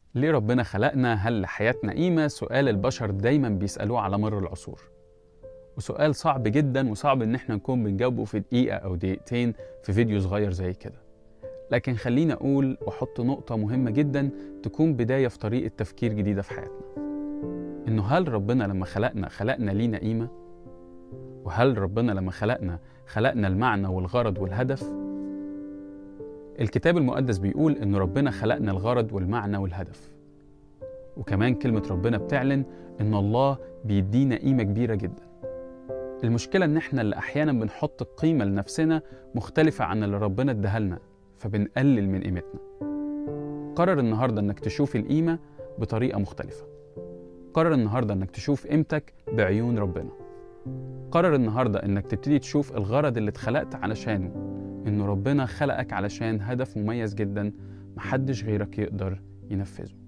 ليه ربنا خلقنا؟ هل لحياتنا قيمة؟ سؤال البشر دايما بيسألوه على مر العصور وسؤال صعب جدا وصعب ان احنا نكون بنجاوبه في دقيقة او دقيقتين في فيديو صغير زي كده لكن خليني اقول واحط نقطة مهمة جدا تكون بداية في طريقة تفكير جديدة في حياتنا انه هل ربنا لما خلقنا خلقنا لينا قيمة؟ وهل ربنا لما خلقنا خلقنا المعنى والغرض والهدف؟ الكتاب المقدس بيقول إن ربنا خلقنا الغرض والمعنى والهدف وكمان كلمة ربنا بتعلن إن الله بيدينا قيمة كبيرة جدا المشكلة إن إحنا اللي أحيانا بنحط القيمة لنفسنا مختلفة عن اللي ربنا اداها لنا فبنقلل من قيمتنا قرر النهاردة إنك تشوف القيمة بطريقة مختلفة قرر النهاردة إنك تشوف قيمتك بعيون ربنا قرر النهاردة إنك تبتدي تشوف الغرض اللي اتخلقت علشانه إنه ربنا خلقك علشان هدف مميز جدا محدش غيرك يقدر ينفذه